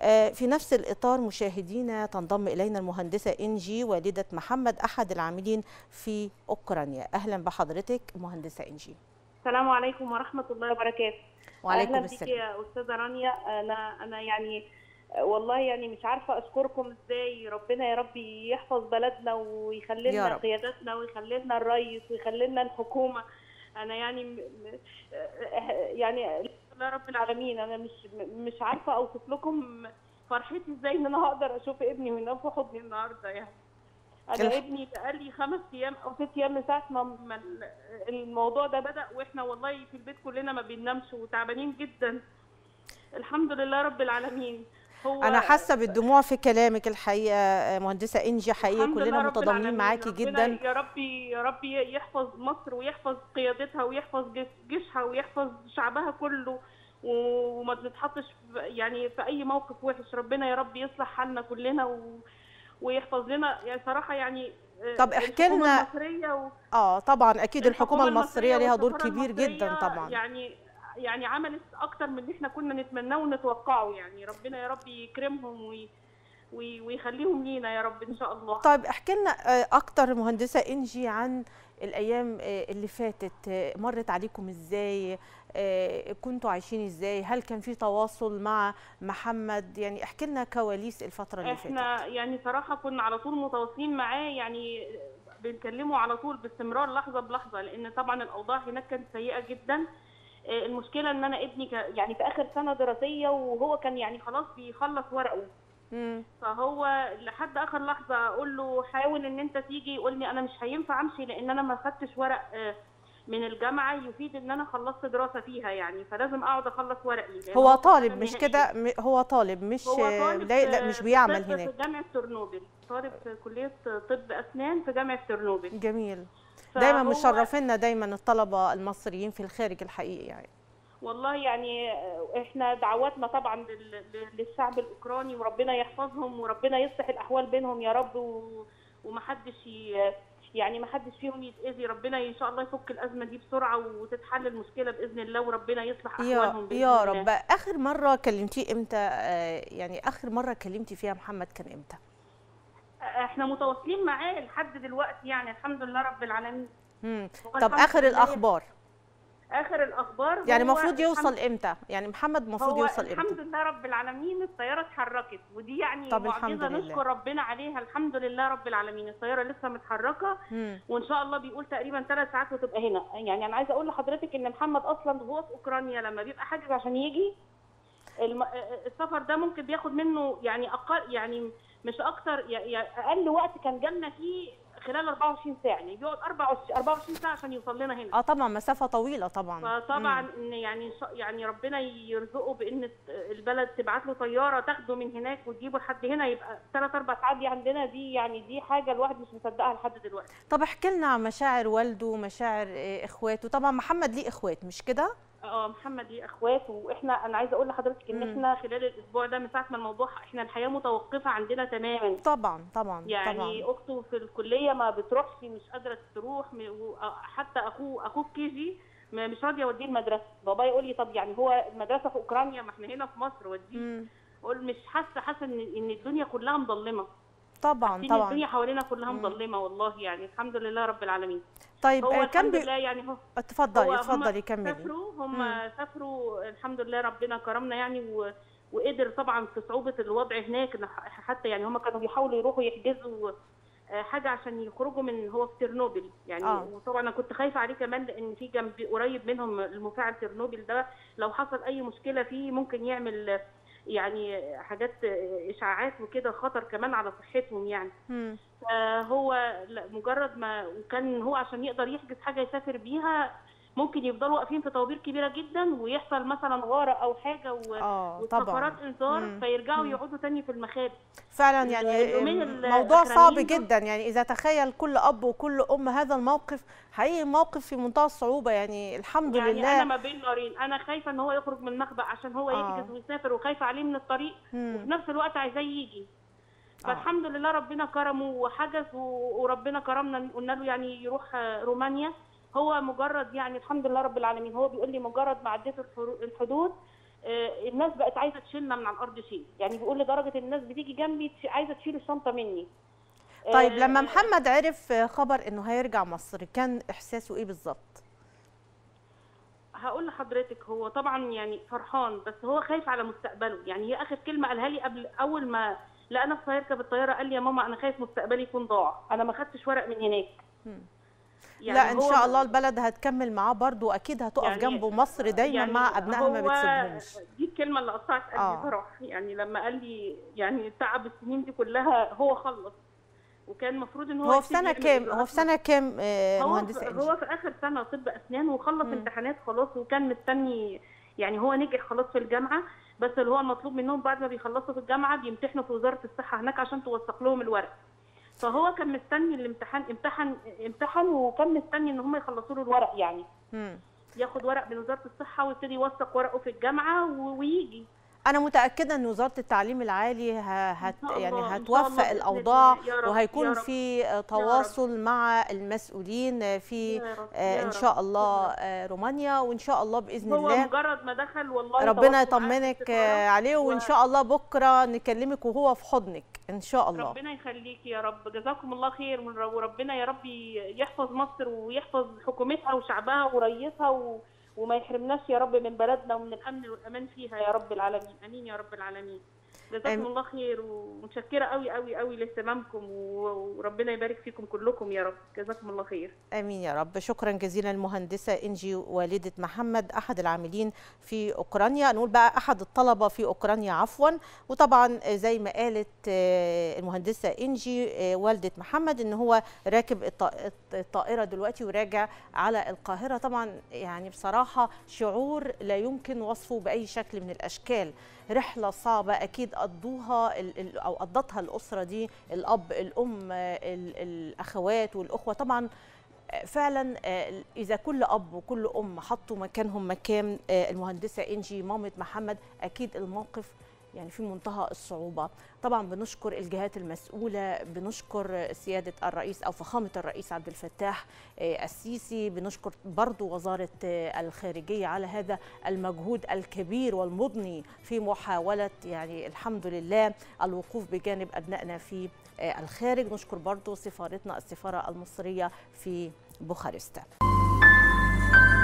في نفس الإطار مشاهدينا تنضم إلينا المهندسة إنجي والدة محمد أحد العاملين في أوكرانيا أهلا بحضرتك مهندسة إنجي السلام عليكم ورحمة الله وبركاته وعليكم أهلا بك السلام يا أستاذة رانيا أنا أنا يعني والله يعني مش عارفة أشكركم إزاي ربنا يا رب يحفظ بلدنا ويخلي يا لنا رب. قياداتنا ويخلي لنا الرئيس ويخلي لنا الحكومة أنا يعني م- م- يعني الحمد لله رب العالمين أنا مش مش عارفة أوصف لكم فرحتي إزاي إن أنا هقدر أشوف ابني وينام في حضني النهاردة يعني انا الح- ابني بقالي خمس ايام او ست ايام من ساعه ما ما ال- الموضوع ده بدا واحنا والله في البيت كلنا ما بننامش وتعبانين جدا الحمد لله رب العالمين هو أنا حاسة بالدموع في كلامك الحقيقة مهندسة إنجي حقيقة الحمد لله كلنا رب متضامنين العالمين. معاكي ربنا جدا يا ربي يا ربي يحفظ مصر ويحفظ قيادتها ويحفظ جيش- جيشها ويحفظ شعبها كله و- وما تتحطش في- يعني في اي موقف وحش ربنا يا رب يصلح حالنا كلنا و... ويحفظ لنا يعني صراحه يعني آه، طب احكي الحكومة لنا- المصرية و... اه طبعا اكيد الحكومه المصريه ليها دور والسفارة كبير جدا المصرية طبعا يعني يعني عملت اكتر من اللي احنا كنا نتمناه ونتوقعه يعني ربنا يا رب يكرمهم وي وي ويخليهم لينا يا رب ان شاء الله طيب احكي لنا آه، اكتر مهندسه انجي عن الايام آه، اللي فاتت آه، مرت عليكم ازاي آه، كنتوا عايشين ازاي هل كان في تواصل مع محمد يعني احكي لنا كواليس الفتره اللي فاتت احنا يعني صراحه كنا على طول متواصلين معاه يعني بنكلمه على طول باستمرار لحظه بلحظه لان طبعا الاوضاع هناك كانت سيئه جدا آه، المشكله ان انا ابني ك- يعني في اخر سنه دراسيه وهو كان يعني خلاص بيخلص ورقه مم. فهو لحد اخر لحظه اقول له حاول ان انت تيجي يقول لي انا مش هينفع امشي لان انا ما خدتش ورق آه، من الجامعه يفيد ان انا خلصت دراسه فيها يعني فلازم اقعد اخلص ورقي لأن هو في طالب سنة مش نهائية. كده م- هو طالب مش هو طالب لا, لا في- مش في بيعمل طب هناك في جامعه ترنوبل طالب في كليه طب اسنان في جامعه ترنوبل جميل دايما فهو- مشرفينا دايما الطلبه المصريين في الخارج الحقيقي يعني والله يعني احنا دعواتنا طبعا لل- لل- للشعب الاوكراني وربنا يحفظهم وربنا يصلح الاحوال بينهم يا رب و- ومحدش ي- يعني محدش فيهم يتاذي ربنا ان شاء الله يفك الازمه دي بسرعه وتتحل المشكله باذن الله وربنا يصلح يا احوالهم بإذن يا الله. رب اخر مره كلمتيه امتى آه، يعني اخر مره كلمتي فيها محمد كان امتى احنا متواصلين معاه لحد دلوقتي يعني الحمد لله رب العالمين مم. هو طب الحمد اخر لله الاخبار اخر الاخبار يعني هو المفروض الحمد- يوصل امتى يعني محمد المفروض هو يوصل الحمد امتى لله رب العالمين الطياره اتحركت ودي يعني طب الحمد معجزه لله. نشكر ربنا عليها الحمد لله رب العالمين الطياره لسه متحركه مم. وان شاء الله بيقول تقريبا ثلاث ساعات وتبقى هنا يعني انا عايزه اقول لحضرتك ان محمد اصلا وهو في اوكرانيا لما بيبقى حاجز عشان يجي الم... السفر ده ممكن بياخد منه يعني اقل يعني مش اكتر يعني اقل وقت كان جالنا فيه خلال 24 ساعه يعني بيقعد 24 24 ساعه عشان يوصل لنا هنا اه طبعا مسافه طويله طبعا فطبعا مم. ان يعني إن شاء- يعني ربنا يرزقه بان البلد تبعت له طياره تاخده من هناك وتجيبه لحد هنا يبقى ثلاث اربع ساعات دي عندنا دي يعني دي حاجه الواحد مش مصدقها لحد دلوقتي طب احكي لنا عن مشاعر والده ومشاعر آه، اخواته طبعا محمد ليه اخوات مش كده اه محمد ليه اخوات واحنا انا عايزه اقول لحضرتك ان مم. احنا خلال الاسبوع ده من ساعه ما الموضوع احنا الحياه متوقفه عندنا تماما طبعا طبعا يعني طبعا اخته في الكليه ما بتروحش مش قادره تروح م- و- حتى اخوه اخوه في كي جي ما- مش راضي اوديه المدرسه بابا يقول لي طب يعني هو المدرسه في اوكرانيا ما احنا هنا في مصر وديه مم. اقول مش حاسه حاسه ان ان الدنيا كلها مظلمه طبعا حاسين طبعا الدنيا حوالينا كلها مم. مظلمه والله يعني الحمد لله رب العالمين طيب هو آه، كان الحمد بي... لله يعني هو اتفضلي هو هم اتفضلي كملي سافروا هم مم. سافروا الحمد لله ربنا كرمنا يعني و... وقدر طبعا في صعوبه الوضع هناك إن ح- حتى يعني هم كانوا بيحاولوا يروحوا يحجزوا آه، حاجه عشان يخرجوا من هو في ترنوبل يعني آه. وطبعا انا كنت خايفه عليه كمان لان في جنب قريب منهم المفاعل ترنوبل ده لو حصل اي مشكله فيه ممكن يعمل آه، يعني حاجات آه، اشعاعات وكده خطر كمان على صحتهم يعني مم. فهو لا، مجرد ما وكان هو عشان يقدر يحجز حاجه يسافر بيها ممكن يفضلوا واقفين في طوابير كبيره جدا ويحصل مثلا غاره او حاجه و... اه طبعا وسفرات انذار مم. فيرجعوا مم. يقعدوا تاني في المخابئ فعلا يعني اليومين موضوع صعب الأخرانيين دول- جدا يعني اذا تخيل كل اب وكل ام هذا الموقف حقيقي موقف في منتهى الصعوبه يعني الحمد يعني لله انا ما بين نارين انا خايفه ان هو يخرج من المخبأ عشان هو آه. يحجز ويسافر وخايفه عليه من الطريق وفي مم. نفس الوقت عايزاه يجي آه. فالحمد لله ربنا كرمه وحجز و- وربنا كرمنا قلنا له يعني يروح آه، رومانيا هو مجرد يعني الحمد لله رب العالمين هو بيقول لي مجرد ما عديت الحرو- الحدود آه، الناس بقت عايزه تشيلنا من على الارض شيل يعني بيقول لدرجه الناس بتيجي جنبي تش- عايزه تشيل الشنطه مني طيب آه، لما محمد عرف خبر انه هيرجع مصر كان احساسه ايه بالظبط هقول لحضرتك هو طبعا يعني فرحان بس هو خايف على مستقبله يعني هي اخر كلمه قالها لي قبل اول ما لقى نفسه هيركب الطياره قال لي يا ماما انا خايف مستقبلي يكون ضاع انا ما خدتش ورق من هناك مم. يعني لا ان هو- شاء الله البلد هتكمل معاه برضو واكيد هتقف يعني- جنبه مصر دايما يعني مع ابنائها ما هو بتسيبهمش دي الكلمه اللي قطعت قلبي آه. صراحه يعني لما قال لي يعني تعب السنين دي كلها هو خلص وكان المفروض ان هو هو في يبتدي سنه يعمل كام هو إجراءات في سنه كام آه، هو مهندسه في إنجي؟ هو في اخر سنه طب اسنان وخلص مم. امتحانات خلاص وكان مستني يعني هو نجح خلاص في الجامعه بس اللي هو المطلوب منهم بعد ما بيخلصوا في الجامعه بيمتحنوا في وزاره الصحه هناك عشان توثق لهم الورق فهو كان مستني الامتحان امتحن امتحن وكان مستني ان هم يخلصوا له الورق يعني مم. ياخد ورق من وزاره الصحه ويبتدي يوثق ورقه في الجامعه و- ويجي انا متاكده ان وزاره التعليم العالي ه- هت إن شاء يعني الله، إن شاء هتوفق الله بإذن الاوضاع الله. يا رب، وهيكون يا رب، في آه، تواصل مع المسؤولين آه، في يا رب، آه، يا ان رب، شاء الله يا رب. آه، رومانيا وان شاء الله باذن هو الله مجرد ما دخل والله ربنا تواصل معاه في يطمنك السفارة. آه، عليه وان و- شاء الله بكره نكلمك وهو في حضنك ان شاء الله ربنا يخليك يا رب جزاكم الله خير من رب- وربنا يا رب يحفظ مصر ويحفظ حكومتها وشعبها ورئيسها و... وما يحرمناش يا رب من بلدنا ومن الامن والامان فيها يا رب العالمين امين يا رب العالمين جزاكم آمين. الله خير ومتشكره قوي قوي قوي لاهتمامكم و- وربنا يبارك فيكم كلكم يا رب جزاكم الله خير امين يا رب شكرا جزيلا المهندسه انجي والده محمد احد العاملين في اوكرانيا نقول بقى احد الطلبه في اوكرانيا عفوا وطبعا زي ما قالت آه، المهندسه انجي آه، والده محمد ان هو راكب الط- الطائره دلوقتي وراجع على القاهره طبعا يعني بصراحه شعور لا يمكن وصفه باي شكل من الاشكال رحله صعبه اكيد قضوها ال- ال- او قضتها الاسره دي الاب الام آه، ال- الاخوات والاخوه طبعا آه، فعلا آه، اذا كل اب وكل ام حطوا مكانهم مكان آه، المهندسه انجي مامه محمد اكيد الموقف يعني في منتهى الصعوبة طبعا بنشكر الجهات المسؤولة بنشكر سيادة الرئيس أو فخامة الرئيس عبد الفتاح آه، السيسي بنشكر برضو وزارة آه، الخارجية على هذا المجهود الكبير والمضني في محاولة يعني الحمد لله الوقوف بجانب أبنائنا في آه، الخارج نشكر برضو سفارتنا السفارة المصرية في بوخارست